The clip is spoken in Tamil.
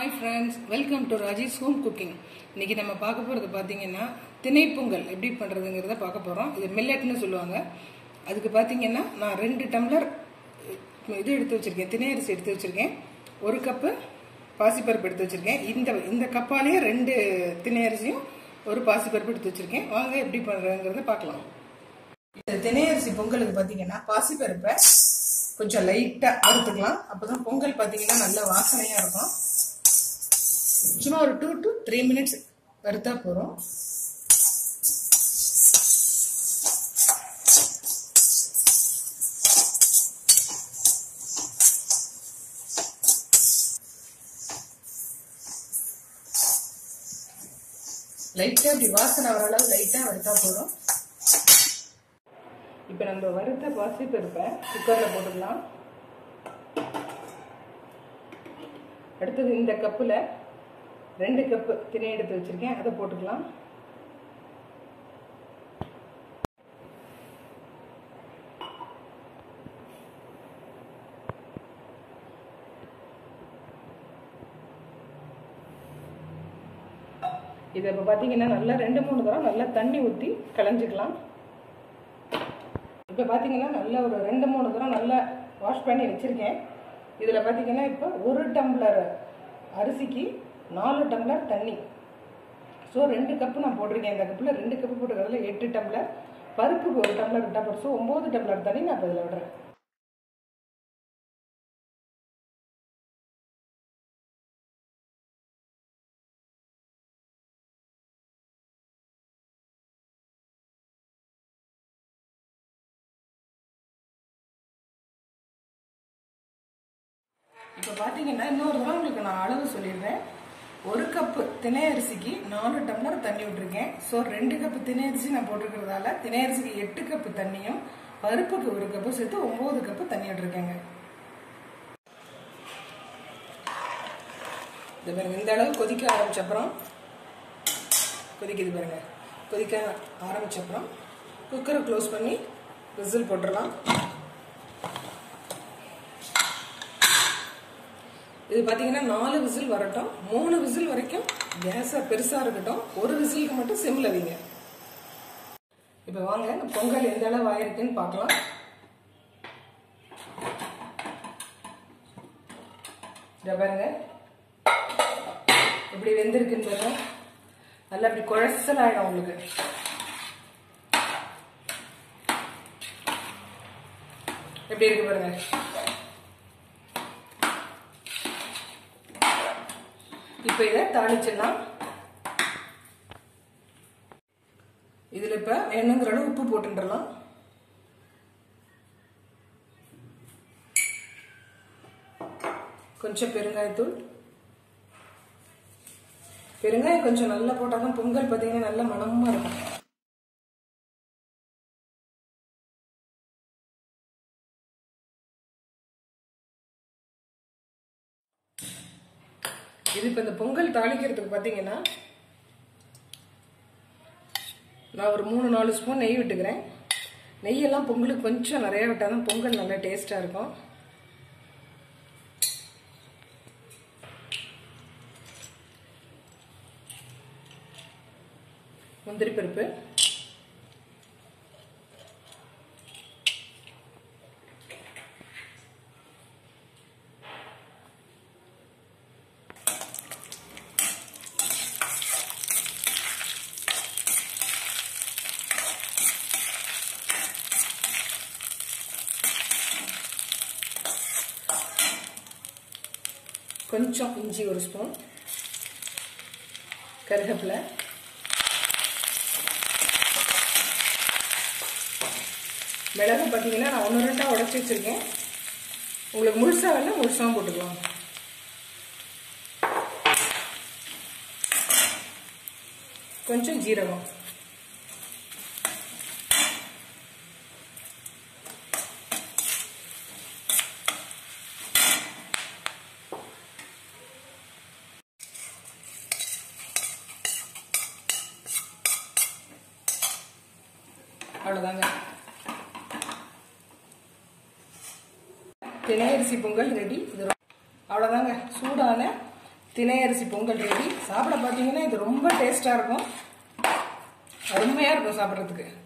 hi friends welcome to Rajesh home cooking இன்னைக்கு நம்ம பார்க்க போகிறது பார்த்தீங்கன்னா திணைப்பொங்கல் எப்படி பண்ணுறதுங்கிறத பார்க்க போகிறோம் இது மில்லட்னு சொல்லுவாங்க அதுக்கு பார்த்தீங்கன்னா நான் ரெண்டு டம்ளர் அஹ், இது எடுத்து வச்சுருக்கேன் திணை அரிசி எடுத்து வச்சுருக்கேன் ஒரு கப்பு பாசிப்பருப்பு எடுத்து வச்சுருக்கேன் இந்த இந்த கப்பாலேயே ரெண்டு திணை அரிசியும் ஒரு பாசிப்பருப்பு எடுத்து வச்சுருக்கேன் வாங்க எப்படி பண்ணுறதுங்கிறத பார்க்கலாம் இந்த திணை அரிசி பொங்கலுக்கு பார்த்தீங்கன்னா பாசிப்பருப்பை கொஞ்சம் லைட்டாக வறுத்துக்கலாம் அப்பதான் பொங்கல் பார்த்தீங்கன்னா நல்ல வாசனையாக இருக்கும் சும்மா ஒரு டூ டு த்ரீ மினிட்ஸ் வறுத்தா போகிறோம் லைட்டாக இப்படி வாசனை வர அளவு லைட்டாக வறுத்தா போதும் இப்போ நம்ம வறுத்த பாசிப்பருப்பை குக்கரில் போட்டுக்கலாம் அடுத்தது இந்த கப்பில் ரெண்டு கப்பு திணை எடுத்து வச்சுருக்கேன் அதை போட்டுக்கலாம் இதை இப்போ பார்த்தீங்கன்னா நல்லா ரெண்டு மூணு தரம் நல்லா தண்ணி ஊற்றி களைஞ்சிக்கலாம் இப்போ பார்த்தீங்கன்னா நல்ல ஒரு ரெண்டு மூணு தரம் நல்லா வாஷ் பண்ணி வச்சுருக்கேன் இதில் பார்த்தீங்கன்னா இப்போ ஒரு டம்ளர் அரிசிக்கு நாலு டம்ளர் தண்ணி ஸோ ரெண்டு கப்பு நான் போட்டிருக்கேன் இந்த கப்பில் ரெண்டு கப்பு போட்டுக்கிறதுல எட்டு டம்ளர் பருப்புக்கு ஒரு டம்ளர் விட்டா போதும் ஸோ ஒம்பது டம்ளர் தண்ணி நான் இப்போ இதில் விடுறேன் இப்போ பார்த்தீங்கன்னா இன்னொரு தடவை உங்களுக்கு நான் அளவு சொல்லிடுறேன் ஒரு கப்பு திணை அரிசிக்கு நாலு டம்ளர் தண்ணி விட்டுருக்கேன் ஸோ ரெண்டு கப்பு திணை அரிசி நான் போட்டிருக்கிறதால திணை அரிசிக்கு எட்டு கப்பு தண்ணியும் பருப்புக்கு ஒரு கப்பு சேர்த்து ஒம்பது கப்பு தண்ணி விட்டுருக்கேங்க இது பாருங்க இந்த அளவு கொதிக்க ஆரம்பிச்ச அப்புறம் கொதிக்குது பாருங்க கொதிக்க ஆரம்பிச்ச அப்புறம் குக்கரை க்ளோஸ் பண்ணி விசில் போட்டுடலாம் இது பார்த்தீங்கன்னா நாலு விசில் வரட்டும் மூணு விசில் வரைக்கும் கேஸை பெருசாக இருக்கட்டும் ஒரு விசிலுக்கு மட்டும் சிம்ல வைங்க இப்போ வாங்க இந்த பொங்கல் எந்த அளவு ஆயிருக்குன்னு பார்க்கலாம் இதை பாருங்க எப்படி வெந்திருக்குன்னு பாருங்க நல்லா இப்படி குழசல் ஆயிடும் உங்களுக்கு எப்படி இருக்கு பாருங்க இப்போ இதை தாளிச்சிடலாம் இதில் இப்போ வேணுங்கிற அளவு உப்பு போட்டுடலாம் கொஞ்சம் பெருங்காயத்தூள் பெருங்காயம் கொஞ்சம் நல்லா போட்டால் தான் பொங்கல் பார்த்தீங்கன்னா நல்ல மணமாக இருக்கும் இது இப்போ இந்த பொங்கல் தாளிக்கிறதுக்கு பார்த்தீங்கன்னா நான் ஒரு மூணு நாலு ஸ்பூன் நெய் விட்டுக்கிறேன் நெய்யெல்லாம் பொங்கலுக்கு கொஞ்சம் நிறைய விட்டால் தான் பொங்கல் நல்லா டேஸ்ட்டாக இருக்கும் முந்திரி பருப்பு கொஞ்சம் இஞ்சி ஒரு ஸ்பூன் கருவேப்பிலை மிளகு பார்த்தீங்கன்னா நான் ஒன்று ரெண்டாக உடச்சி வச்சுருக்கேன் உங்களுக்கு முழுசாக வேணால் முழுசாகவும் போட்டுக்கலாம் கொஞ்சம் ஜீரகம் அவ்வளோதாங்க திணையரிசி பொங்கல் ரெடி இது ரொ- அவ்வளோதாங்க சூடான தினை அரிசி பொங்கல் ரெடி சாப்பிட பார்த்தீங்கன்னா இது ரொம்ப டேஸ்ட்டாக இருக்கும் அருமையாக இருக்கும் சாப்பிட்றதுக்கு